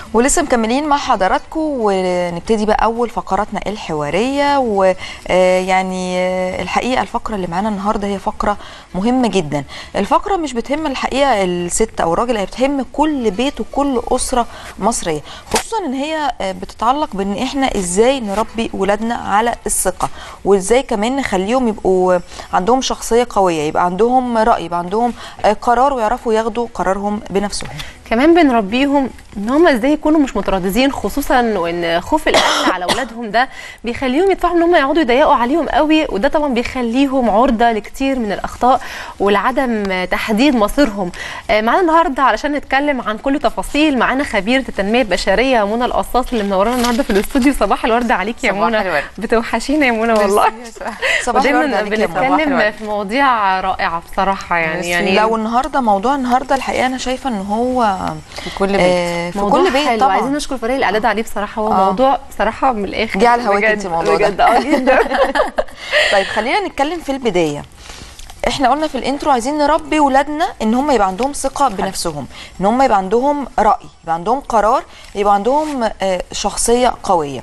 ولسه مكملين مع حضراتكم ونبتدي بقى اول فقراتنا الحواريه ويعني الحقيقه الفقره اللي معانا النهارده هي فقره مهمه جدا الفقره مش بتهم الحقيقه الست او الراجل هي بتهم كل بيت وكل اسره مصريه خصوصا ان هي بتتعلق بان احنا ازاي نربي ولادنا على الثقه وازاي كمان نخليهم يبقوا عندهم شخصيه قويه يبقى عندهم راي يبقى عندهم قرار ويعرفوا ياخدوا قرارهم بنفسهم كمان بنربيهم ان هم ازاي يكونوا مش مترددين خصوصا وان خوف الاهل على اولادهم ده بيخليهم يدفعوا ان هم يقعدوا يضيقوا عليهم قوي وده طبعا بيخليهم عرضه لكتير من الاخطاء ولعدم تحديد مصيرهم معانا النهارده علشان نتكلم عن كل تفاصيل معانا خبيره التنميه البشريه منى القصاص اللي منورانا النهارده في الاستوديو صباح الورد عليك يا منى بتوحشينا يا منى والله صباح الورد ودايما عليك يا منى. بنتكلم في مواضيع رائعه بصراحه يعني يعني لو النهارده موضوع النهارده الحقيقه انا شايفه ان هو في كل بيت آه، في موضوع كل بيت حلو. طبعا عايزين نشكر فريق الاعداد عليه بصراحه هو آه. موضوع بصراحه من الاخر جه على هواك بجد- انت الموضوع ده. بجد اه جدا طيب خلينا نتكلم في البدايه احنا قلنا في الانترو عايزين نربي ولادنا ان هم يبقى عندهم ثقه بنفسهم ان هم يبقى عندهم راي يبقى عندهم قرار يبقى عندهم آه، شخصيه قويه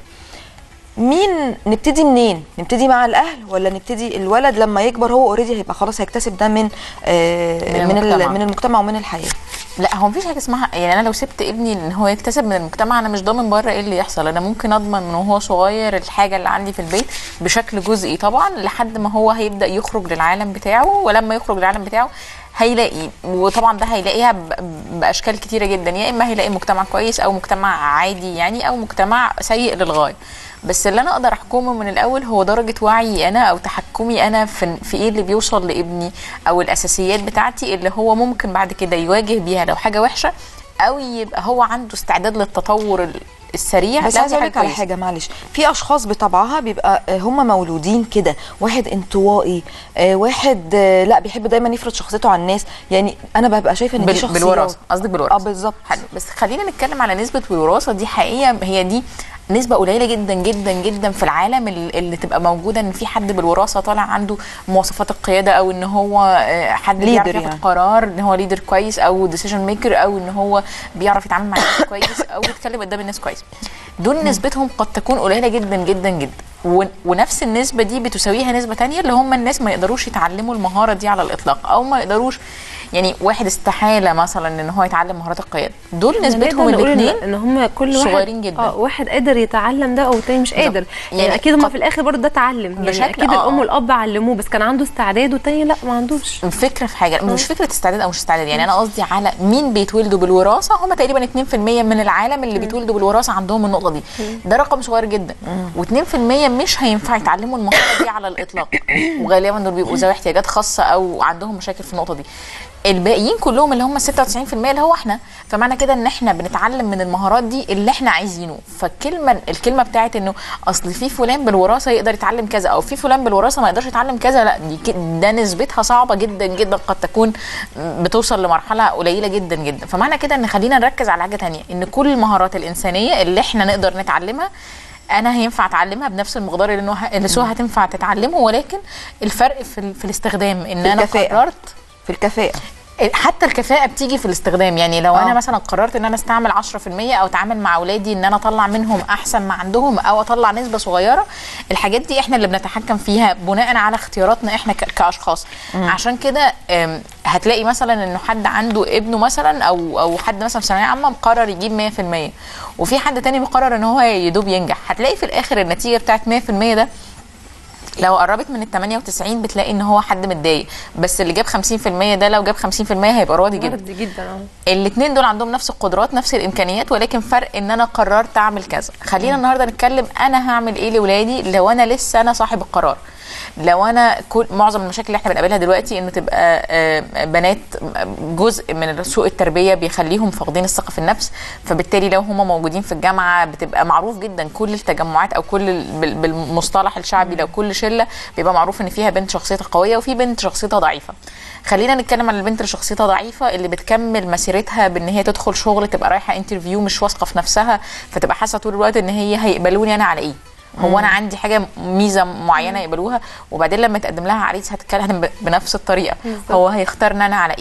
مين نبتدي منين نبتدي مع الاهل ولا نبتدي الولد لما يكبر هو اوريدي هيبقى خلاص هيكتسب ده من آه، من من, المجتمع. ال- من المجتمع ومن الحياه لا هو مفيش حاجه اسمها يعني انا لو سبت ابني ان هو يكتسب من المجتمع انا مش ضامن بره ايه اللي يحصل انا ممكن اضمن من وهو صغير الحاجه اللي عندي في البيت بشكل جزئي طبعا لحد ما هو هيبدا يخرج للعالم بتاعه ولما يخرج للعالم بتاعه هيلاقي وطبعا ده هيلاقيها ب- باشكال كتيره جدا يا اما هيلاقي مجتمع كويس او مجتمع عادي يعني او مجتمع سيء للغايه بس اللي انا اقدر احكمه من الاول هو درجه وعي انا او تحكمي انا في, في ايه اللي بيوصل لابني او الاساسيات بتاعتي اللي هو ممكن بعد كده يواجه بيها لو حاجه وحشه او يبقى هو عنده استعداد للتطور ال- السريع بس لو عايزه دي اقول لك على كويسة. حاجه معلش في اشخاص بطبعها بيبقى آه، هم مولودين كده واحد انطوائي آه، واحد آه، لا بيحب دايما يفرض شخصيته على الناس يعني انا ببقى شايفه ان دي بال- شخصيات بالوراثه قصدك بالوراثه اه بالظبط حلو بس خلينا نتكلم على نسبه الوراثه دي حقيقه هي دي نسبة قليلة جدا جدا جدا في العالم اللي اللي تبقى موجودة ان في حد بالوراثة طالع عنده مواصفات القيادة او ان هو آه، حد Leader بيعرف ياخد يعني. قرار ان هو ليدر كويس او ديسيجن ميكر او ان هو بيعرف يتعامل مع الناس كويس او يتكلم قدام الناس كويس دول نسبتهم قد تكون قليلة جدا جدا جدا ون- ونفس النسبة دي بتساويها نسبة تانية اللي هم الناس ما يقدروش يتعلموا المهارة دي على الإطلاق أو ما يقدروش يعني واحد استحالة مثلا ان هو يتعلم مهارات القيادة دول نسبتهم نقدر نقول إن- الاثنين ان هم كل واحد صغيرين جدا. اه واحد قادر يتعلم ده او التاني مش بالظبط. قادر يعني, يعني اكيد هم قد- في الاخر برضه ده تعلم يعني بشكل- اكيد آه، الام آه. والاب علموه بس كان عنده استعداد والتاني لا ما عندوش الفكره في حاجه مش فكره استعداد او مش استعداد يعني انا قصدي على مين بيتولدوا بالوراثه هم تقريبا 2% من العالم اللي بيتولدوا بالوراثه عندهم النقطه دي ده رقم صغير جدا و2% مش هينفع يتعلموا المهاره دي على الاطلاق وغالبا دول بيبقوا ذوي احتياجات خاصه او عندهم مشاكل في النقطه دي الباقيين كلهم اللي هم 96% اللي هو احنا فمعنى كده ان احنا بنتعلم من المهارات دي اللي احنا عايزينه فالكلمه الكلمه بتاعت انه اصل في فلان بالوراثه يقدر يتعلم كذا او في فلان بالوراثه ما يقدرش يتعلم كذا لا دي ك- ده نسبتها صعبه جدا جدا قد تكون بتوصل لمرحله قليله جدا جدا فمعنى كده ان خلينا نركز على حاجه تانية ان كل المهارات الانسانيه اللي احنا نقدر نتعلمها انا هينفع اتعلمها بنفس المقدار اللي إنه ه- اللي سوى هتنفع تتعلمه ولكن الفرق في, ال- في الاستخدام ان في انا الكفاءة. قررت في الكفاءه حتى الكفاءه بتيجي في الاستخدام يعني لو آه. انا مثلا قررت ان انا استعمل 10% او اتعامل مع اولادي ان انا اطلع منهم احسن ما عندهم او اطلع نسبه صغيره الحاجات دي احنا اللي بنتحكم فيها بناء على اختياراتنا احنا ك- كاشخاص عشان كده آم، هتلاقي مثلا انه حد عنده ابنه مثلا او او حد مثلا في ثانويه عامه مقرر يجيب 100% وفي حد تاني مقرر ان هو يدوب ينجح هتلاقي في الاخر النتيجه بتاعت 100% ده لو قربت من ال 98 بتلاقي ان هو حد متضايق بس اللي جاب 50% ده لو جاب 50% هيبقى راضي جدا جدا جدا اه الاثنين دول عندهم نفس القدرات نفس الامكانيات ولكن فرق ان انا قررت اعمل كذا خلينا النهارده نتكلم انا هعمل ايه لاولادي لو انا لسه انا صاحب القرار لو انا كل معظم المشاكل اللي احنا بنقابلها دلوقتي انه تبقى آه، بنات جزء من سوء التربيه بيخليهم فاقدين الثقه في النفس فبالتالي لو هم موجودين في الجامعه بتبقى معروف جدا كل التجمعات او كل ال- بال- بالمصطلح الشعبي لو كل شله بيبقى معروف ان فيها بنت شخصيتها قويه وفي بنت شخصيتها ضعيفه خلينا نتكلم عن البنت اللي شخصيتها ضعيفه اللي بتكمل مسيرتها بان هي تدخل شغل تبقى رايحه انترفيو مش واثقه في نفسها فتبقى حاسه طول الوقت ان هي هيقبلوني انا على ايه هو انا عندي حاجه ميزه معينه يقبلوها وبعدين لما تقدم لها عريس هتتكلم ب- بنفس الطريقه بالظبط. هو هيختارني انا على ايه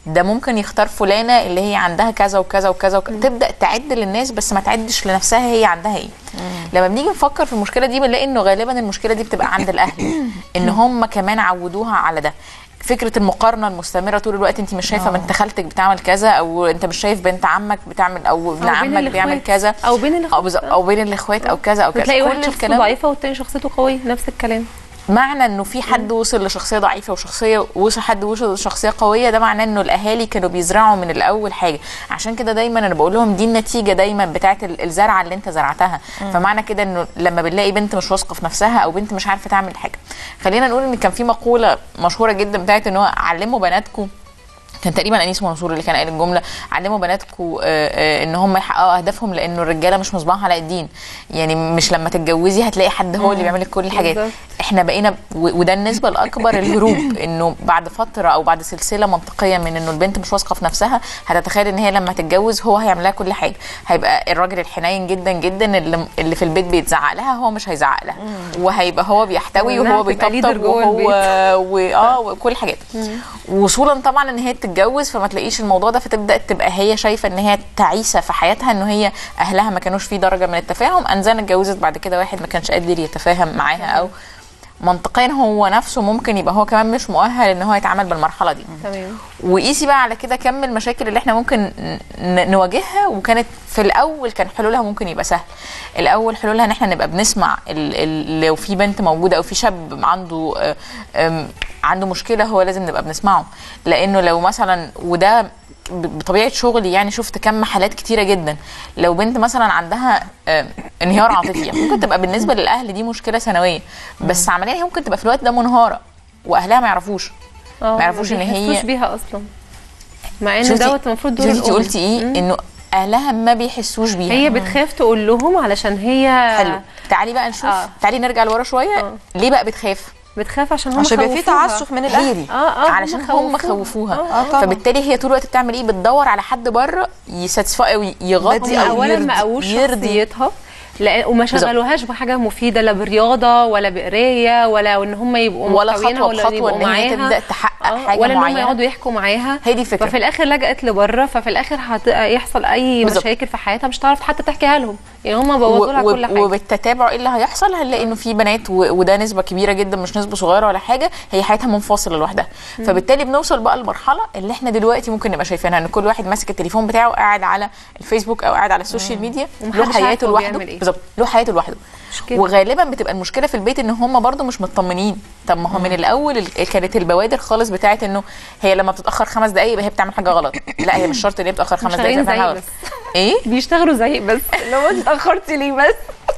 ده ممكن يختار فلانه اللي هي عندها كذا وكذا وكذا, وكذا. تبدا تعد للناس بس ما تعدش لنفسها هي عندها ايه لما بنيجي نفكر في المشكله دي بنلاقي انه غالبا المشكله دي بتبقى عند الاهل ان هم كمان عودوها على ده فكره المقارنه المستمره طول الوقت انت مش شايفه بنت خالتك بتعمل كذا او انت مش شايف بنت عمك بتعمل او ابن أو بين عمك بيعمل الإخوات. كذا أو بين او الإخوات. بالظبط- او بين الاخوات او كذا او كذا بتلاقي واحد كل شخصيته الكلام ضعيفه والتاني شخصيته قويه نفس الكلام معنى انه في حد وصل لشخصيه ضعيفه وشخصيه وصل حد وصل لشخصيه قويه ده معناه انه الاهالي كانوا بيزرعوا من الاول حاجه عشان كده دايما انا بقول لهم دي النتيجه دايما بتاعت ال- الزرعه اللي انت زرعتها فمعنى كده انه لما بنلاقي بنت مش واثقه في نفسها او بنت مش عارفه تعمل حاجه خلينا نقول ان كان في مقوله مشهوره جدا بتاعت ان هو علموا بناتكم كان تقريبا انيس منصور اللي كان قايل الجمله علموا بناتكم ان هم يحققوا اهدافهم لانه الرجاله مش مصباح علاء الدين يعني مش لما تتجوزي هتلاقي حد هو اللي بيعمل لك كل الحاجات بالظبط. احنا بقينا و- وده النسبه الاكبر الهروب انه بعد فتره او بعد سلسله منطقيه من انه البنت مش واثقه في نفسها هتتخيل ان هي لما تتجوز هو هيعمل لها كل حاجه هيبقى الراجل الحنين جدا جدا اللي, اللي في البيت بيتزعق لها هو مش هيزعق لها وهيبقى هو بيحتوي وإنها وهو تبقى leader بيطبطب جوه وهو البيت. واه وكل الحاجات وصولا طبعا ان هي تتجوز فما تلاقيش الموضوع ده فتبدا تبقى هي شايفه ان هي تعيسه في حياتها انه هي اهلها ما كانوش في درجه من التفاهم انزل اتجوزت بعد كده واحد ما كانش قادر يتفاهم معاها او منطقيا هو نفسه ممكن يبقى هو كمان مش مؤهل ان هو يتعامل بالمرحله دي تمام وقيسي بقى على كده كم المشاكل اللي احنا ممكن ن- نواجهها وكانت في الاول كان حلولها ممكن يبقى سهل الاول حلولها ان احنا نبقى بنسمع ال ال لو في بنت موجوده او في شاب عنده آه، آم، عنده مشكله هو لازم نبقى بنسمعه لانه لو مثلا وده ب- بطبيعه شغلي يعني شفت كم حالات كتيره جدا لو بنت مثلا عندها آه، انهيار عاطفي ممكن تبقى بالنسبه للاهل دي مشكله ثانويه بس عمليا هي ممكن تبقى في الوقت ده منهاره واهلها ما يعرفوش اه ما يعرفوش إن هي- بيحسوش بيها اصلا مع ان شفتي- دوت المفروض دور شفتي انت الأم. قلتي ايه مم. انه اهلها ما بيحسوش بيها هي بتخاف تقول لهم علشان هي حلو تعالي بقى نشوف آه. تعالي نرجع لورا شويه آه. ليه بقى بتخاف بتخاف عشان هم عشان يبقى في خوفوها. تعسف من هي الاهل دي اه اه علشان هم خوفوها آه، طبعا. فبالتالي هي طول الوقت بتعمل ايه بتدور على حد بره يساتسفاي او يغطي بدي هم او اولا يرضي ما قووش يرضي شخصيتها لا وما بالظبط. شغلوهاش بحاجه مفيده لا برياضه ولا بقرايه ولا ان هم يبقوا ولا محتوينها خطوة ولا بخطوة يبقوا إن هي معاها. تبدأ تحقق آه، حاجة ولا ان هم معينة. يقعدوا يحكوا معاها هي دي الفكرة. ففي الاخر لجأت لبره ففي الاخر هيحصل اي بالظبط. مشاكل في حياتها مش هتعرف حتى تحكيها لهم يعني هم بوظوا لها و- كل و- حاجه وبالتتابع ايه اللي هيحصل هنلاقي انه في بنات و- وده نسبه كبيره جدا مش نسبه صغيره ولا حاجه هي حياتها منفصله لوحدها فبالتالي بنوصل بقى لمرحله اللي احنا دلوقتي ممكن نبقى شايفينها ان كل واحد ماسك التليفون بتاعه قاعد على الفيسبوك او قاعد على السوشيال ميديا له ومحدش عارف حياته هو لوحده بيعمل إيه. بالظبط له حياته لوحده مشكلة. وغالبا بتبقى المشكله في البيت ان هم برضو مش مطمنين طب ما هو من الاول ال- كانت البوادر خالص بتاعت انه هي لما بتتاخر خمس دقائق يبقى هي بتعمل حاجه غلط لا هي مش شرط ان هي بتتاخر خمس دقائق شغالين تبقى بتعمل زي حاجة بس. غلط. ايه بيشتغلوا زي بس لو انت اتاخرتي ليه بس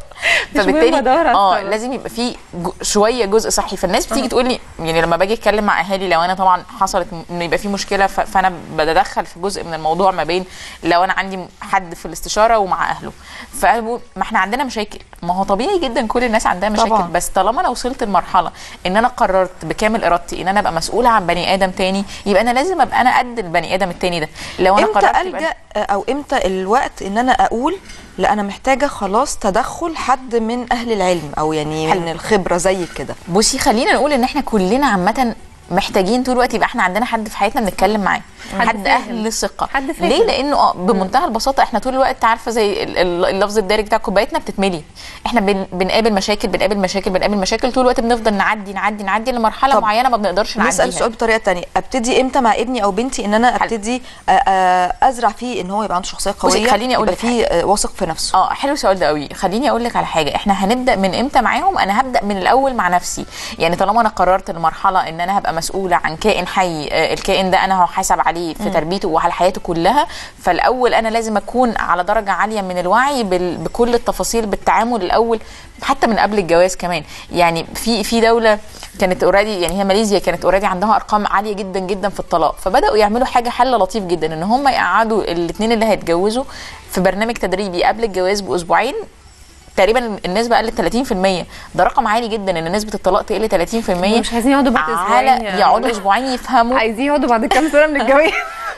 مش مهم فبالتالي أدور على اه السبب. لازم يبقى في جو- شويه جزء صحي فالناس بتيجي تقول لي يعني لما باجي اتكلم مع اهالي لو انا طبعا حصلت م- انه يبقى في مشكله ف- فانا بتدخل في جزء من الموضوع ما بين لو انا عندي حد في الاستشاره ومع اهله فانا بقول ما احنا عندنا مشاكل ما هو طبيعي جدا كل الناس عندها مشاكل طبعاً. بس طالما انا وصلت لمرحله ان انا قررت بكامل ارادتي ان انا ابقى مسؤوله عن بني ادم تاني يبقى انا لازم ابقى انا قد البني ادم التاني ده لو انا امتى قررت يبقى الجا او امتى الوقت ان انا اقول لا انا محتاجه خلاص تدخل حد من اهل العلم او يعني حلو. من الخبره زي كده بصي خلينا نقول ان احنا كلنا عامه محتاجين طول الوقت يبقى احنا عندنا حد في حياتنا بنتكلم معاه حد حد, فاهم. اهل ثقه حد فاهم. ليه لانه اه بمنتهى البساطه احنا طول الوقت عارفه زي ال- ال- اللفظ الدارج بتاع كوبايتنا بتتملي احنا بن بنقابل مشاكل بنقابل مشاكل بنقابل مشاكل طول الوقت بنفضل نعدي نعدي نعدي لمرحله طب معينه ما بنقدرش نسال نعديها السؤال بطريقه تانية ابتدي امتى مع ابني او بنتي ان انا حلو. ابتدي آه، آه، ازرع فيه ان هو يبقى عنده شخصيه بصي، قويه خليني أقول يبقى لك فيه آه، واثق في نفسه اه حلو السؤال ده قوي خليني اقول لك على حاجه احنا هنبدا من امتى معاهم انا هبدا من الاول مع نفسي يعني طالما انا قررت المرحله ان انا هبقى مسؤوله عن كائن حي آه، الكائن ده انا هحاسب عليه في تربيته وعلى حياته كلها فالاول انا لازم اكون على درجه عاليه من الوعي بال- بكل التفاصيل بالتعامل الاول حتى من قبل الجواز كمان يعني في في دوله كانت اوريدي يعني هي ماليزيا كانت اوريدي عندها ارقام عاليه جدا جدا في الطلاق فبداوا يعملوا حاجه حل لطيف جدا ان هم يقعدوا الاثنين اللي هيتجوزوا في برنامج تدريبي قبل الجواز باسبوعين تقريبا النسبه قلت 30% ده رقم عالي جدا ان نسبه الطلاق تقل 30% مش عايزين يقعدوا بعد على اسبوعين يا يقعدوا منى. اسبوعين يفهموا عايزين يقعدوا بعد كام سنه من الجواز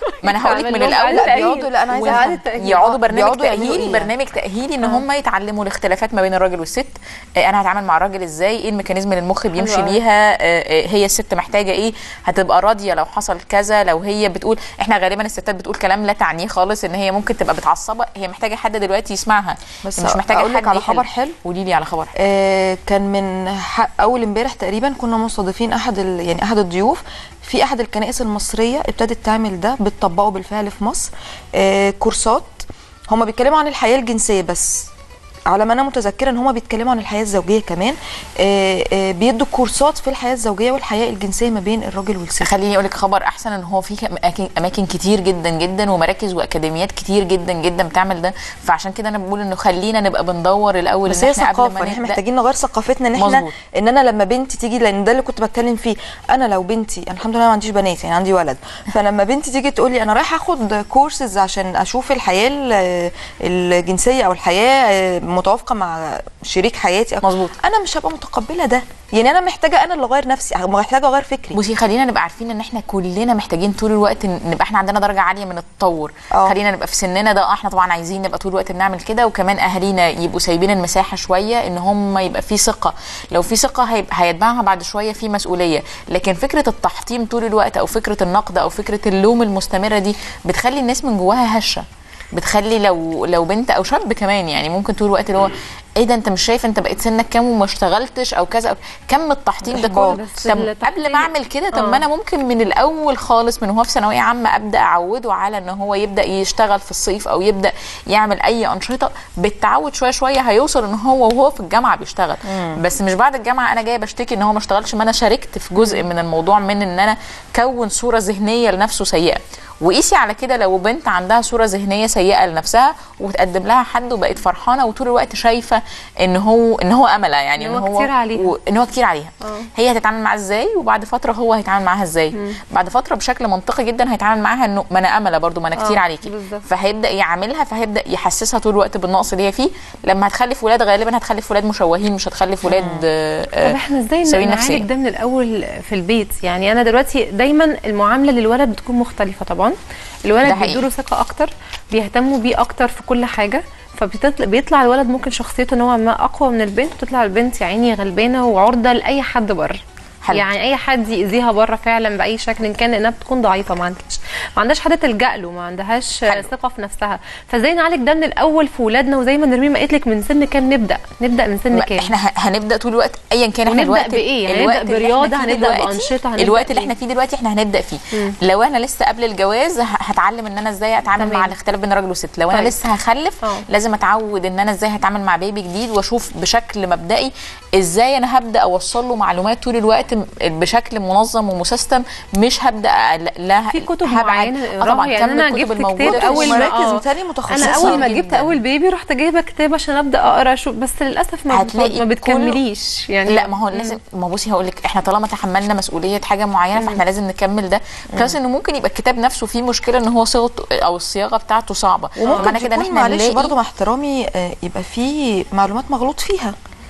ما انا هقول لك من تعمل لهم الاول إعادة تأهيل. بيقعدوا لا انا عايزه وإعادة أفهم. تأهيل. يقعدوا برنامج بيقعدوا يعملوا تاهيلي إيه برنامج تاهيلي ان هم يتعلموا الاختلافات ما بين الراجل والست آه، انا هتعامل مع الراجل ازاي ايه الميكانيزم اللي المخ بيمشي أوي. بيها آه، آه، هي الست محتاجه ايه هتبقى راضيه لو حصل كذا لو هي بتقول احنا غالبا الستات بتقول كلام لا تعنيه خالص ان هي ممكن تبقى بتعصبه هي محتاجه حد دلوقتي يسمعها بس مش محتاجه أقول لك حد على يحل. خبر حلو؟ قولي لي على خبر حلو آه، كان من ح- اول امبارح تقريبا كنا مستضيفين احد ال... يعني احد الضيوف في احد الكنائس المصريه ابتدت تعمل ده بتطبقه بالفعل في مصر آه، كورسات هما بيتكلموا عن الحياه الجنسيه بس على ما انا متذكره ان هما بيتكلموا عن الحياه الزوجيه كمان آه، آه، بيدوا كورسات في الحياه الزوجيه والحياه الجنسيه ما بين الراجل والست خليني اقول لك خبر احسن ان هو في اماكن اماكن كتير جدا جدا ومراكز واكاديميات كتير جدا جدا بتعمل ده فعشان كده انا بقول انه خلينا نبقى بندور الاول بس ان هي احنا قبل ثقافه ما ان احنا نبدا محتاجين نغير ثقافتنا ان احنا مظبوط. ان انا لما بنتي تيجي لان ده اللي كنت بتكلم فيه انا لو بنتي أنا الحمد لله ما عنديش بنات يعني عندي ولد فلما بنتي تيجي تقول لي انا رايحه اخد كورسز عشان اشوف الحياه ال- الجنسيه او الحياه متوافقه مع شريك حياتي مظبوط. انا مش هبقى متقبله ده يعني انا محتاجه انا اللي اغير نفسي محتاجه اغير فكري بصي خلينا نبقى عارفين ان احنا كلنا محتاجين طول الوقت ن- نبقى احنا عندنا درجه عاليه من التطور اه. خلينا نبقى في سننا ده اه احنا طبعا عايزين نبقى طول الوقت بنعمل كده وكمان اهالينا يبقوا سايبين المساحه شويه ان هم يبقى في ثقه لو في ثقه هيبقى هيتبعها بعد شويه في مسؤوليه لكن فكره التحطيم طول الوقت او فكره النقد او فكره اللوم المستمره دي بتخلي الناس من جواها هشه بتخلي لو لو بنت او شاب كمان يعني ممكن طول الوقت اللي هو ايه ده انت مش شايف انت بقيت سنك كام وما اشتغلتش او كذا أو كم التحطيم ده كله بس طب التحطيم- قبل ما اعمل كده طب آه. ما انا ممكن من الاول خالص من هو في ثانويه عامه ابدا اعوده على ان هو يبدا يشتغل في الصيف او يبدا يعمل اي انشطه بالتعود شويه شويه هيوصل ان هو وهو في الجامعه بيشتغل بس مش بعد الجامعه انا جايه بشتكي ان هو ما اشتغلش ما انا شاركت في جزء من الموضوع من ان انا كون صوره ذهنيه لنفسه سيئه وقيسي على كده لو بنت عندها صوره ذهنيه سيئه لنفسها وتقدم لها حد وبقت فرحانه وطول الوقت شايفه ان هو ان هو امله يعني إن هو كتير عليها. و- ان هو كتير عليها اه. هي هتتعامل معاه ازاي وبعد فتره هو هيتعامل معاها ازاي بعد فتره بشكل منطقي جدا هيتعامل معاها انه ما انا امله برضو ما انا كتير اه، عليكي بالظبط. فهيبدا يعاملها فهيبدا يحسسها طول الوقت بالنقص اللي هي فيه لما هتخلف ولاد غالبا هتخلف ولاد مشوهين مش هتخلف ولاد آه، آه، طب احنا ازاي سويين نعالج نفسيا. ده من الاول في البيت يعني انا دلوقتي دايما المعامله للولد بتكون مختلفه طبعا ده الولد حقيقي. بيدوله ثقه اكتر بيهتموا بيه اكتر في كل حاجه فبيطلع بيطلع الولد ممكن شخصيته نوعا ما اقوى من البنت وتطلع البنت يا عيني غلبانه وعرضه لاي حد بره حلو. يعني اي حد يأذيها بره فعلا باي شكل إن كان لانها بتكون ضعيفه ما عندهاش ما عندهاش حد تلجأ له ما عندهاش حلو. ثقه في نفسها فازاي نعالج ده من الاول في ولادنا وزي ما نرمين ما قالت لك من سن كام نبدا نبدا من سن ما كام احنا ه- هنبدا طول الوقت ايا كان احنا ونبدأ الوقت بإيه؟ يعني الوقت نبدأ اللي احنا برياضة، فيه هنبدأ دلوقتي- بأنشطة، هنبدأ الوقت اللي بإيه؟ احنا فيه دلوقتي احنا هنبدا فيه لو انا لسه قبل الجواز ه- هتعلم ان انا ازاي اتعامل تمام. مع الاختلاف بين راجل وست لو انا طيب. لسه هخلف اه. لازم اتعود ان انا ازاي هتعامل مع بيبي جديد واشوف بشكل مبدئي ازاي انا هبدا اوصل له معلومات طول الوقت م- بشكل منظم ومسيستم مش هبدا أ- لا في كتب هبعد- معينة اه نقراها. طبعا يعني كم أنا الكتب جبت الموجودة كتاب في أول ما- السوق. مراكز آه. متهيألي متخصصه انا اول ما جبت جداً. اول بيبي رحت جايبه كتاب عشان ابدا اقرا شو بس للاسف ما هتلاقي ما كله- بتكمليش يعني لا ما هو لازم ما بصي هقول لك احنا طالما تحملنا مسؤوليه حاجه معينه فاحنا لازم نكمل ده بلس انه ممكن يبقى الكتاب نفسه فيه مشكله ان هو صيغته او الصياغه بتاعته صعبه وممكن معنى كده ان تكون احنا معلش نلاقي برضه مع احترامي آه، يبقى في معلومات مغلوط فيها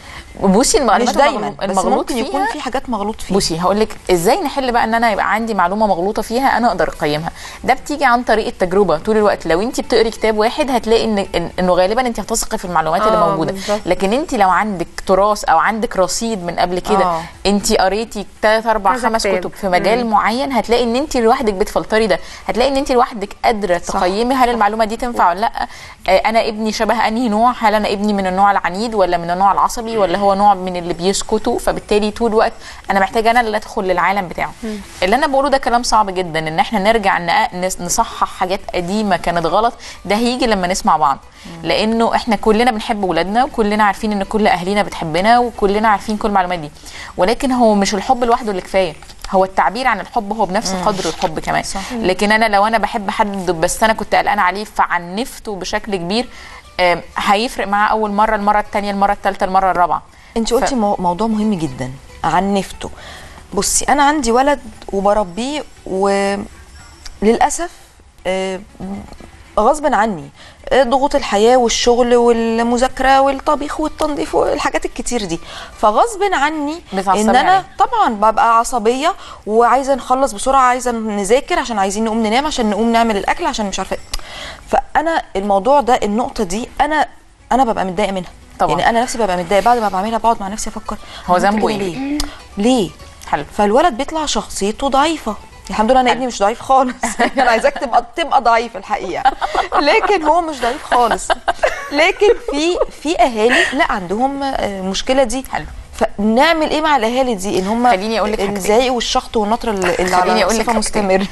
بصي مش المعلومات دايما المغلو- بس المغلوط ممكن يكون فيها في حاجات مغلوط فيها بصي هقول لك ازاي نحل بقى ان انا يبقى عندي معلومه مغلوطه فيها انا اقدر اقيمها ده بتيجي عن طريق التجربه طول الوقت لو انت بتقري كتاب واحد هتلاقي ان إن- انه غالبا انت هتثقي في المعلومات اللي آه، موجوده بالظبط. لكن انت لو عندك تراث او عندك رصيد من قبل كده آه. انت قريتي ثلاث اربع كذا خمس كتاب. كتب في مجال معين هتلاقي ان انت لوحدك بتفلتري ده هتلاقي ان انت لوحدك قادره صح. تقيمي هل المعلومه دي تنفع ولا لا آه، انا ابني شبه انهي نوع هل انا ابني من النوع العنيد ولا من النوع العصبي ولا هو نوع من اللي بيسكتوا فبالتالي طول الوقت انا محتاجه انا اللي ادخل للعالم بتاعه اللي انا بقوله ده كلام صعب جدا ان احنا نرجع نق- نس- نصحح حاجات قديمه كانت غلط ده هيجي لما نسمع بعض لانه احنا كلنا بنحب ولادنا وكلنا عارفين ان كل اهالينا بتحبنا وكلنا عارفين كل المعلومات دي ولكن هو مش الحب لوحده اللي كفايه هو التعبير عن الحب هو بنفس قدر الحب كمان صح. لكن انا لو انا بحب حد بس انا كنت قلقانه عليه فعنفته بشكل كبير آم، هيفرق معاه اول مره المره الثانيه المره الثالثه المره الرابعه انت قلتي مو- موضوع مهم جدا عنفته بصي انا عندي ولد وبربيه وللاسف آه، غصب عني آه، ضغوط الحياه والشغل والمذاكره والطبيخ والتنظيف والحاجات الكتير دي فغصب عني بتعصبي ان انا عليه. طبعا ببقى عصبيه وعايزه نخلص بسرعه عايزه نذاكر عشان عايزين نقوم ننام عشان نقوم نعمل الاكل عشان مش عارفه إيه. فانا الموضوع ده النقطه دي انا انا ببقى متضايقه منها طبعا. يعني انا نفسي ببقى متضايقه بعد ما بعملها بقعد مع نفسي افكر هو أنا عملت ذنبه كده إيه؟ ليه ليه حلو فالولد بيطلع شخصيته ضعيفه الحمد لله انا ابني مش ضعيف خالص انا عايزاك تبقى تبقى ضعيف الحقيقه لكن هو مش ضعيف خالص لكن في في اهالي لا عندهم آه، المشكله دي حلو. فنعمل ايه مع الاهالي دي ان هم خليني أقول لك حاجتين. الزعيق والشخط والنطر اللي اللي خليني على أقول لك صفه حاجتين. مستمر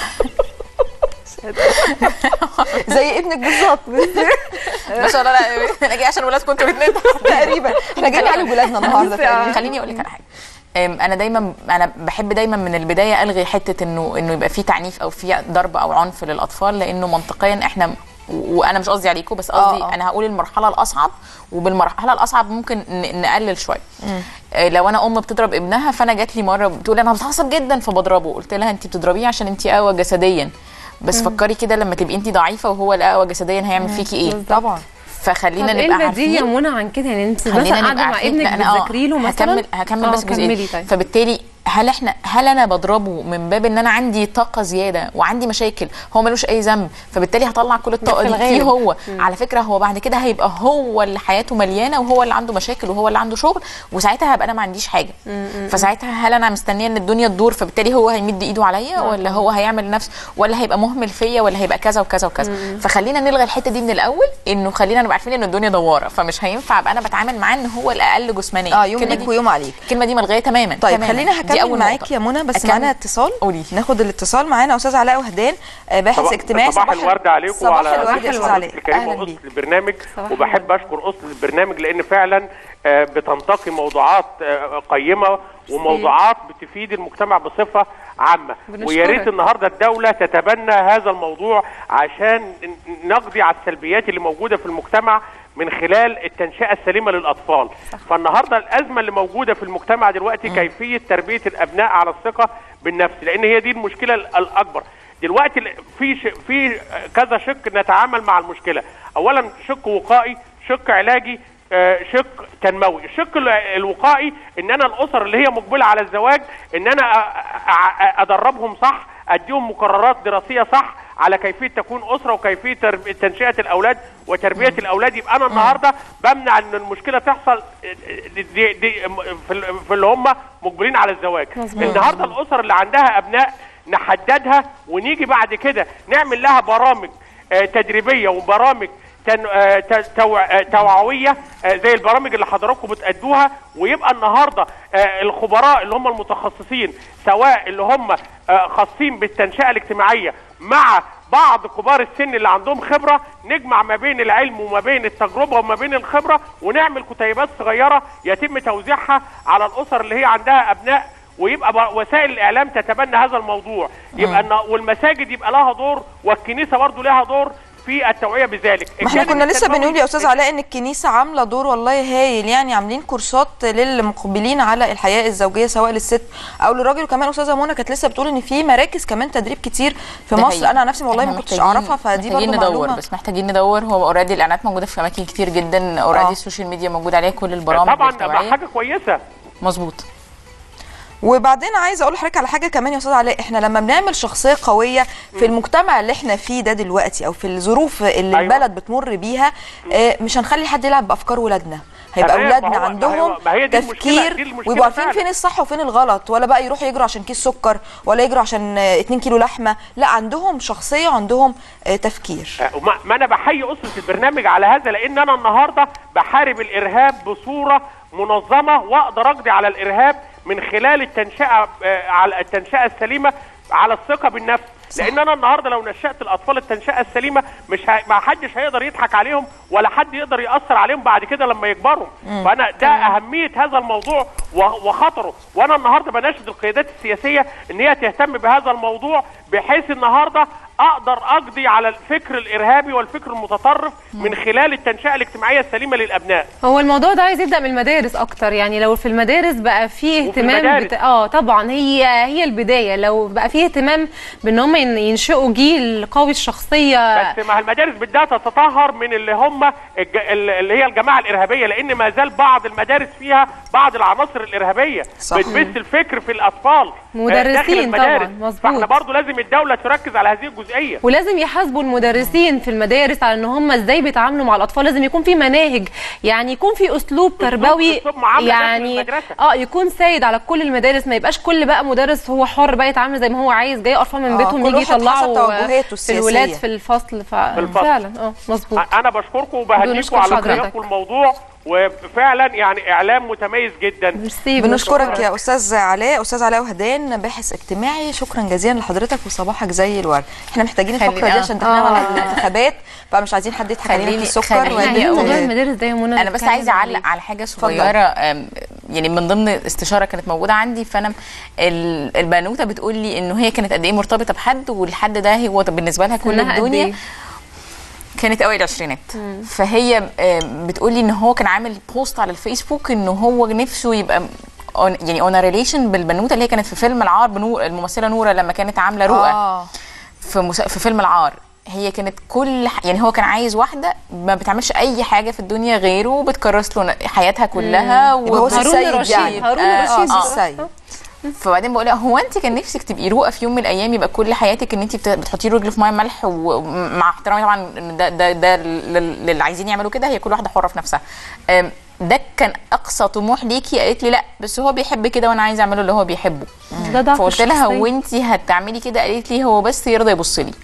زي ابنك بالظبط ما شاء الله لا انا جاي عشان ولادكم انتوا الاثنين تقريبا احنا جايين على ولادنا النهارده تقريبا خليني اقول لك على حاجه أم، انا دايما انا بحب دايما من البدايه الغي حته انه انه يبقى في تعنيف او في ضرب او عنف للاطفال لانه منطقيا احنا وانا مش قصدي عليكم بس قصدي آه، آه. انا هقول المرحله الاصعب وبالمرحله الاصعب ممكن ن- نقلل شويه آه، لو انا ام بتضرب ابنها فانا جات لي مره بتقول انا بتعصب جدا فبضربه قلت لها انت بتضربيه عشان انت قوي جسديا بس فكري كده لما تبقي انت ضعيفه وهو الاقوى جسديا هيعمل فيكي ايه طبعا فخلينا طب ايه نبقى البديل يا عارفين منى عن كده يعني انت خلينا مثلا نبقى قاعده مع عارفين- ابنك لا، أنا آه بتذاكري له مثلا هكمل هكمل آه، بس كملي جزئين طيب فبالتالي هل احنا هل انا بضربه من باب ان انا عندي طاقه زياده وعندي مشاكل هو ملوش اي ذنب فبالتالي هطلع كل الطاقه في دي فيه الغالب. هو على فكره هو بعد كده هيبقى هو اللي حياته مليانه وهو اللي عنده مشاكل وهو اللي عنده شغل وساعتها هبقى انا ما عنديش حاجه فساعتها هل انا مستنيه ان الدنيا تدور فبالتالي هو هيمد ايده عليا ولا هو هيعمل نفس ولا هيبقى مهمل فيا ولا هيبقى كذا وكذا وكذا فخلينا نلغي الحته دي من الاول انه خلينا نبقى عارفين ان الدنيا دواره فمش هينفع ابقى انا بتعامل معاه ان هو الاقل جسمانيا اه يوم الكلمة ليك دي- ويوم عليك الكلمه دي ملغيه تماما طيب تماماً. خلينا دي هكمل أول معاك نقطة. يا منى بس أكمل. معانا اتصال قولي. ناخد الاتصال معانا استاذ علاء وهدان آه، باحث صباح- اجتماعي صباح الورد عليكم صباح وعلى الورد يا استاذ حضرتك علاء الكريم اهلا واسره بيك البرنامج صباح وبحب اشكر اسره البرنامج لان فعلا آه، بتنتقي موضوعات آه، قيمه وموضوعات بتفيد المجتمع بصفه عامه بنشكرك. ويا ريت النهارده الدوله تتبنى هذا الموضوع عشان ن- نقضي على السلبيات اللي موجوده في المجتمع من خلال التنشئه السليمه للاطفال فالنهارده الازمه اللي موجوده في المجتمع دلوقتي كيفيه تربيه الابناء على الثقه بالنفس لان هي دي المشكله ال- الاكبر دلوقتي ال- في ش... في كذا شق نتعامل مع المشكله اولا شق وقائي شق علاجي آه، شق تنموي الشق ال- الوقائي ان انا الاسر اللي هي مقبله على الزواج ان انا أ- أ- ادربهم صح اديهم مقررات دراسيه صح على كيفيه تكون اسره وكيفيه ترب- تنشئه الاولاد وتربيه الاولاد يبقى انا النهارده بمنع ان المشكله تحصل دي دي دي في ال- في اللي هم مقبلين على الزواج النهارده الاسر اللي عندها ابناء نحددها ونيجي بعد كده نعمل لها برامج آه، تدريبيه وبرامج تن... آه، ت- توع... آه، توعويه آه، زي البرامج اللي حضراتكم بتأدوها ويبقى النهارده آه، الخبراء اللي هم المتخصصين سواء اللي هم آه، خاصين بالتنشئه الاجتماعيه مع بعض كبار السن اللي عندهم خبره نجمع ما بين العلم وما بين التجربه وما بين الخبره ونعمل كتيبات صغيره يتم توزيعها على الاسر اللي هي عندها ابناء ويبقى ب- وسائل الاعلام تتبنى هذا الموضوع يبقى الن- والمساجد يبقى لها دور والكنيسه برضو لها دور في التوعيه بذلك ما احنا الجانب كنا لسه التنموي- بنقول يا استاذ علاء ان الكنيسه عامله دور والله هايل يعني عاملين كورسات للمقبلين على الحياه الزوجيه سواء للست او للراجل وكمان استاذه منى كانت لسه بتقول ان في مراكز كمان تدريب كتير في ده مصر حقيقي. انا عن نفسي والله إحنا ما كنتش محتاجين- اعرفها فدي برضه محتاجين ندور معلومه بس محتاجين ندور هو اوريدي الاعلانات موجوده في اماكن كتير جدا اوريدي آه. السوشيال ميديا موجود عليها كل البرامج طبعا والتوعية. حاجه كويسه مظبوط وبعدين عايزه اقول لحضرتك على حاجه كمان يا استاذ علاء احنا لما بنعمل شخصيه قويه في المجتمع اللي احنا فيه ده دلوقتي او في الظروف اللي أيوة. أيوة. البلد بتمر بيها آه، مش هنخلي حد يلعب بافكار ولادنا هيبقى تمام، اولادنا ما هو- ما عندهم هو- ما هي دي المشكلة- تفكير دي المشكلة ويبقوا عارفين فعلا. فين الصح وفين الغلط ولا بقى يروحوا يجروا عشان كيس سكر ولا يجروا عشان 2 كيلو لحمه لا عندهم شخصيه وعندهم آه، تفكير آه، وما ما انا بحيي اسره البرنامج على هذا لان انا النهارده بحارب الارهاب بصوره منظمه واقدر اقضي على الارهاب من خلال التنشئه آه، على التنشئه السليمه على الثقه بالنفس لان انا النهارده لو نشات الاطفال التنشئه السليمه مش ه... ما حدش هيقدر يضحك عليهم ولا حد يقدر ياثر عليهم بعد كده لما يكبروا فانا ده اهميه هذا الموضوع و- وخطره وانا النهارده بناشد القيادات السياسيه ان هي تهتم بهذا الموضوع بحيث النهارده اقدر اقضي على الفكر الارهابي والفكر المتطرف من خلال التنشئه الاجتماعيه السليمه للابناء هو الموضوع ده عايز يبدا من المدارس اكتر يعني لو في المدارس بقى فيه وفي اهتمام المدارس. بت... اه طبعا هي هي البدايه لو بقى فيه اهتمام بان هم ين- ينشئوا جيل قوي الشخصيه بس مع المدارس بدها تتطهر من اللي هم الج... اللي هي الجماعه الارهابيه لان ما زال بعض المدارس فيها بعض العناصر الارهابيه صح. بتبث الفكر في الاطفال مدرسين داخل المدارس. طبعاً، مظبوط. فاحنا برضو لازم الدوله تركز على هذه الجزئيه ولازم يحاسبوا المدرسين في المدارس على ان هم ازاي بيتعاملوا مع الاطفال لازم يكون في مناهج يعني يكون في اسلوب تربوي أسلوب معاملة داخل يعني المدرسة. اه يكون سيد على كل المدارس ما يبقاش كل بقى مدرس هو حر بقى يتعامل زي ما هو عايز جاي قرفان من آه، بيتهم كل يجي واحد حسب يطلعوا توجهاته في الولاد السياسية. في الفصل ف... الفصل. فعلا اه مظبوط انا بشكركم نشكر وبهنيكم على حضرتك. قيادكم الموضوع وفعلا يعني اعلام متميز جدا ميرسي بنشكرك يا استاذ علاء استاذ علاء وهدان باحث اجتماعي شكرا جزيلا لحضرتك وصباحك زي الورد احنا محتاجين خليني- الفقره دي آه. عشان داخلين على آه. الانتخابات فمش عايزين حد يضحك علينا في خليني- السكر خليني ولا- احنا أقول- موضوع المدارس ده يا منى انا بس نتكلم عايزه عليه. اعلق على حاجه صغيره أم، يعني من ضمن استشاره كانت موجوده عندي فانا ال- البنوته بتقول لي انه هي كانت قد ايه مرتبطه بحد والحد ده هو بالنسبه لها كل سنها قد الدنيا إيه؟ كانت اوائل العشرينات فهي آم، بتقولي ان هو كان عامل بوست على الفيسبوك انه هو نفسه يبقى on- يعني اون ريليشن بالبنوته اللي هي كانت في فيلم العار بنور الممثله نوره لما كانت عامله رؤى اه في مس... في فيلم العار هي كانت كل ح... يعني هو كان عايز واحده ما بتعملش اي حاجه في الدنيا غيره وبتكرس له ن- حياتها كلها يبقى هو وب- السيد هارون رشيد يعني. هارون آه، رشيد اه آه. السيد فبعدين بقول لها هو انت كان نفسك تبقي رؤى في يوم من الايام يبقى كل حياتك ان انت بت- بتحطي رجل في ميه ملح ومع احترامي طبعا ان ده ده ده لل- للي عايزين يعملوا كده هي كل واحده حره في نفسها أم، ده كان اقصى طموح ليكي قالت لي لا بس هو بيحب كده وانا عايزه اعمله اللي هو بيحبه ده ضعف فقلت لها الشخصية. وانت هتعملي كده قالت لي هو بس يرضى يبص لي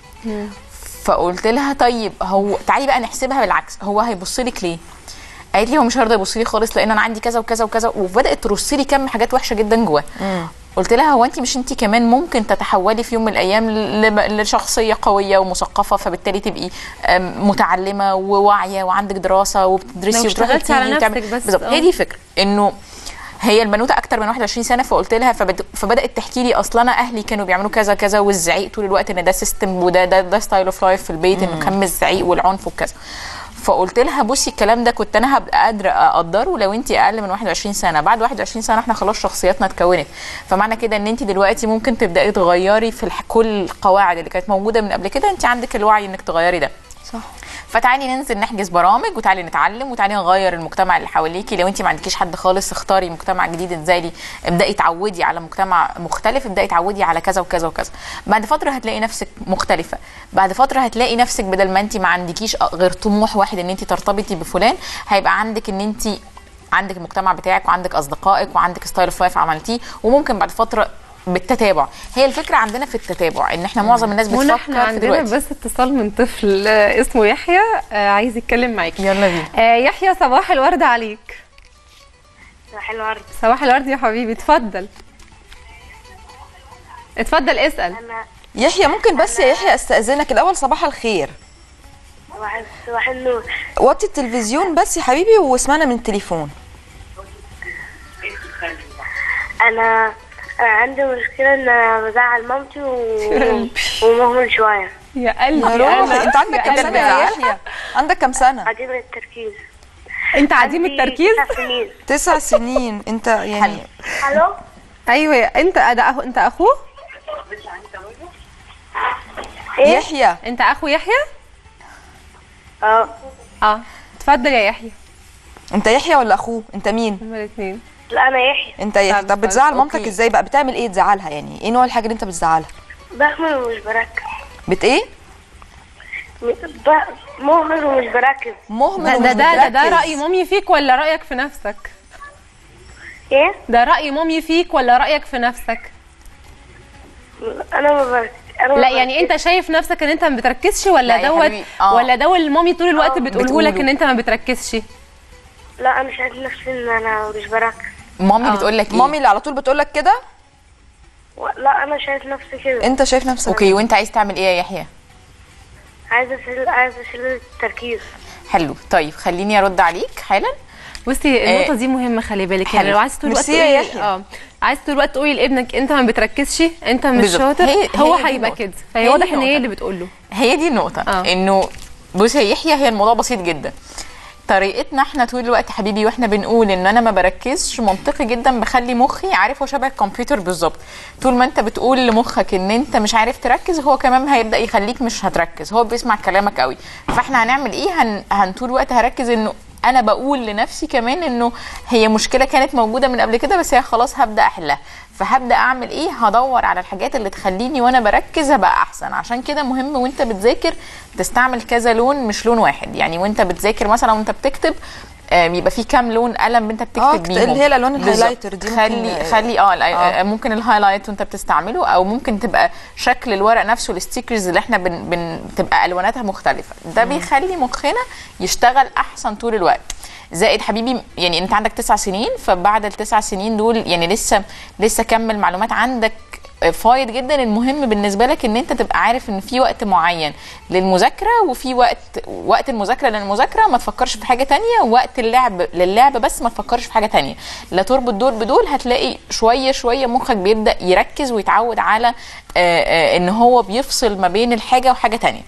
فقلت لها طيب هو تعالي بقى نحسبها بالعكس هو هيبص لك ليه قالت لي هو مش هيرضى يبص لي خالص لان انا عندي كذا وكذا وكذا وبدات ترص لي كم حاجات وحشه جدا جواه قلت لها هو انت مش انت كمان ممكن تتحولي في يوم من الايام ل- لشخصيه قويه ومثقفه فبالتالي تبقي أم، متعلمه وواعيه وعندك دراسه وبتدرسي لو وبتروحي اشتغلتي على وتيجي وتعملي- نفسك بس، بالظبط اه. هي دي الفكره انه هي البنوته اكتر من 21 سنه فقلت لها فبد... فبدات تحكي لي اصلا انا اهلي كانوا بيعملوا كذا كذا والزعيق طول الوقت ان ده سيستم وده ده ده ستايل اوف لايف في البيت انه كم الزعيق والعنف وكذا فقلت لها بصي الكلام ده كنت انا هبقى قادره اقدره لو انت اقل من 21 سنه بعد 21 سنه احنا خلاص شخصياتنا اتكونت فمعنى كده ان انت دلوقتي ممكن تبداي تغيري في الح... كل القواعد اللي كانت موجوده من قبل كده انت عندك الوعي انك تغيري ده صح فتعالي ننزل نحجز برامج وتعالي نتعلم وتعالي نغير المجتمع اللي حواليكي لو انت ما عندكيش حد خالص اختاري مجتمع جديد ازاي ابداي تعودي على مجتمع مختلف ابداي تعودي على كذا وكذا وكذا بعد فتره هتلاقي نفسك مختلفه بعد فتره هتلاقي نفسك بدل ما انت ما عندكيش غير طموح واحد ان انت ترتبطي بفلان هيبقى عندك ان انت عندك المجتمع بتاعك وعندك اصدقائك وعندك ستايل اوف لايف عملتيه وممكن بعد فتره بالتتابع هي الفكره عندنا في التتابع ان احنا معظم الناس منى احنا بتفكر في عندنا دلوقتي بس اتصال من طفل آه، اسمه يحيى آه، عايز يتكلم معاكي يلا بينا آه، يحيى صباح الورد عليك صباح الورد صباح الورد يا حبيبي اتفضل اتفضل اسال انا يحيى ممكن بس يا يحيى استاذنك الاول صباح الخير صباح صباح النور وطي التلفزيون بس يا حبيبي واسمعنا من التليفون انا أنا عندي مشكلة ان انا بزعل مامتي و... ومهمل شوية يا قلبي يا روحي انت عندك كام يا سنه يا يحيى عندك كام سنه عديم التركيز انت عديم عندي التركيز تسع سنين تسع سنين انت يعني الو ايوه انت ده أخو... انت اخوه ايه يحيى انت اخو يحيى اه اه اتفضل يا يحيى انت يحيى ولا اخوه انت مين هما الاثنين لا انا يحيى انت يحيى طب طب بتزعل مامتك اوكي. ازاي بقى بتعمل ايه تزعلها يعني ايه نوع الحاجه اللي انت بتزعلها بهمل ومش بركز بت ايه م- ب... مهمل ومش بركز مهمل ده ومش ده ده, ده, ده بتركز. راي مامي فيك ولا رايك في نفسك ايه ده راي مامي فيك ولا رايك في نفسك انا ما بركز انا ما لا يعني بركزش. انت شايف نفسك ان انت ما بتركزش ولا لا يا دوت حبيبي، آه. ولا ده اللي مامي طول الوقت آه، بتقوله لك بتقوله. ان انت ما بتركزش لا انا شايف نفسي ان انا مش بركز مامي آه. بتقول لك ايه مامي اللي على طول بتقول لك كده و... لا انا شايف نفسي كده انت شايف نفسك اوكي وانت عايز تعمل ايه يا يحيى عايزه اشيل عايزه اشيل التركيز حلو طيب خليني ارد عليك حالا بصي النقطه دي مهمه خلي بالك يعني حلو. لو عايز طول الوقت ميرسي يا تقولي يحيى. اه عايز طول الوقت تقولي لابنك انت ما بتركزش انت مش بالظبط. شاطر هي- هو هي دي هيبقى النقطة. كده هي فهي دي واضح ان النقطة. هي اللي بتقول له هي دي النقطة آه. انه بص يا يحيى هي الموضوع بسيط جدا طريقتنا احنا طول الوقت حبيبي واحنا بنقول ان انا ما بركزش منطقي جدا بخلي مخي عارف هو شبه الكمبيوتر بالظبط طول ما انت بتقول لمخك ان انت مش عارف تركز هو كمان هيبدا يخليك مش هتركز هو بيسمع كلامك قوي فاحنا هنعمل ايه هن, هن طول الوقت هركز انه انا بقول لنفسي كمان انه هي مشكله كانت موجوده من قبل كده بس هي خلاص هبدا احلها فهبدا اعمل ايه هدور على الحاجات اللي تخليني وانا بركز ابقى احسن عشان كده مهم وانت بتذاكر تستعمل كذا لون مش لون واحد يعني وانت بتذاكر مثلا وانت بتكتب آم، يبقى في كام لون قلم انت بتكتب آه، بيهم اللي هي الألوان بالظبط. الهايلايتر دي ممكن- خلي خلي اه, آه. آه. ممكن الهايلايت وانت بتستعمله او ممكن تبقى شكل الورق نفسه الستيكرز اللي احنا بن بن تبقى الواناتها مختلفه ده بيخلي مخنا يشتغل احسن طول الوقت زائد حبيبي يعني انت عندك تسع سنين فبعد التسع سنين دول يعني لسه لسه كمل معلومات عندك فايد جدا المهم بالنسبه لك ان انت تبقى عارف ان في وقت معين للمذاكره وفي وقت وقت المذاكره للمذاكره ما تفكرش في حاجه تانية ووقت اللعب للعب بس ما تفكرش في حاجه تانية لا تربط دول بدول هتلاقي شويه شويه مخك بيبدا يركز ويتعود على آه، آه، ان هو بيفصل ما بين الحاجه وحاجه تانية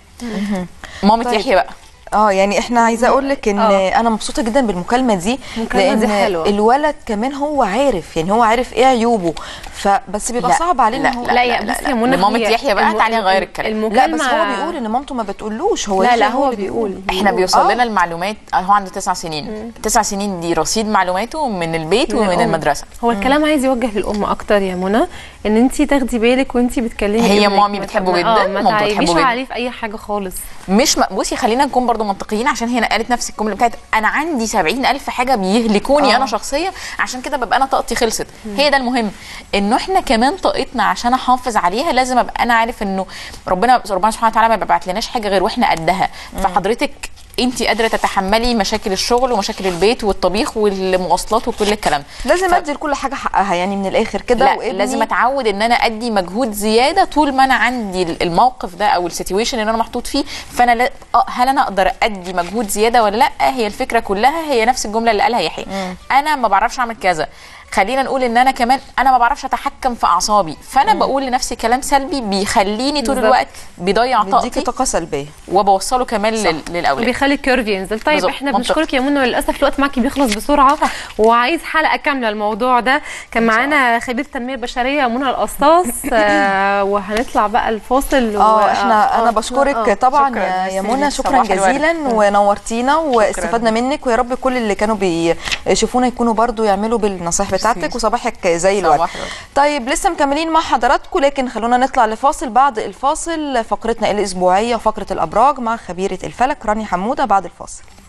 مامة طيب. يحيى بقى اه يعني احنا عايزه اقول لك ان آه. انا مبسوطه جدا بالمكالمه دي المكالمة دي حلوة. الولد كمان هو عارف يعني هو عارف ايه عيوبه فبس بيبقى لا، صعب عليه ان لا، هو لا يا لا، بصي لا. يا منى لمامة هي يحيى بقى الم- تعالي نغير الكلام. لا المكالمه بس هو بيقول ان مامته ما بتقولوش هو لا يحيى لا هو اللي بيقول احنا بيوصل آه. لنا المعلومات هو عنده تسع سنين تسع سنين دي رصيد معلوماته من البيت من ومن الأم. المدرسه هو الكلام عايز يوجه للام اكتر يا منى ان انت تاخدي بالك وانت بتكلمي هي ابنك. مامي ما بتحبه تع- جدا، اه ما مامته بتحبه تعيبيش جدا. عليه في اي حاجه خالص مش م... بصي خلينا نكون برضو منطقيين عشان هي قالت نفس الجمله بتاعت انا عندي سبعين الف حاجه بيهلكوني آه. انا شخصيا عشان كده ببقى انا طاقتي خلصت هي ده المهم انه احنا كمان طاقتنا عشان احافظ عليها لازم ابقى انا عارف انه ربنا ربنا سبحانه وتعالى ما بيبعتلناش حاجه غير واحنا قدها فحضرتك انت قادره تتحملي مشاكل الشغل ومشاكل البيت والطبيخ والمواصلات وكل الكلام لازم ف- ادي لكل حاجه حقها يعني من الاخر كده لا وابني لازم اتعود ان انا ادي مجهود زياده طول ما انا عندي الموقف ده او السيتويشن اللي انا محطوط فيه فانا لا آه، هل انا اقدر ادي مجهود زياده ولا لا هي الفكره كلها هي نفس الجمله اللي قالها يحيى انا ما بعرفش اعمل كذا خلينا نقول ان انا كمان انا ما بعرفش اتحكم في اعصابي فانا بقول لنفسي كلام سلبي بيخليني طول بالظبط. الوقت بيضيع بيديكي طاقتي طاقه سلبيه وبوصله كمان لل- للاولاد وبيخلي الكيرف ينزل طيب بالظبط، احنا منطقي. بنشكرك يا منى للاسف الوقت معاكي بيخلص بسرعه وعايز حلقه كامله الموضوع ده كان معانا خبير تنميه بشريه منى القصاص آه وهنطلع بقى الفاصل و- اه احنا آه، انا آه، بشكرك آه. طبعا شكراً، يا يا ميرسي. منى شكرا صباح الورد. جزيلا ونورتينا واستفدنا منك ويا رب كل اللي كانوا بيشوفونا يكونوا برضو يعملوا بالنصايح بتاعتك وصباحك زي الورد صباح الورد. طيب لسه مكملين مع حضراتكم لكن خلونا نطلع لفاصل بعد الفاصل فقرتنا الاسبوعيه وفقره الابراج مع خبيره الفلك رانيا حموده بعد الفاصل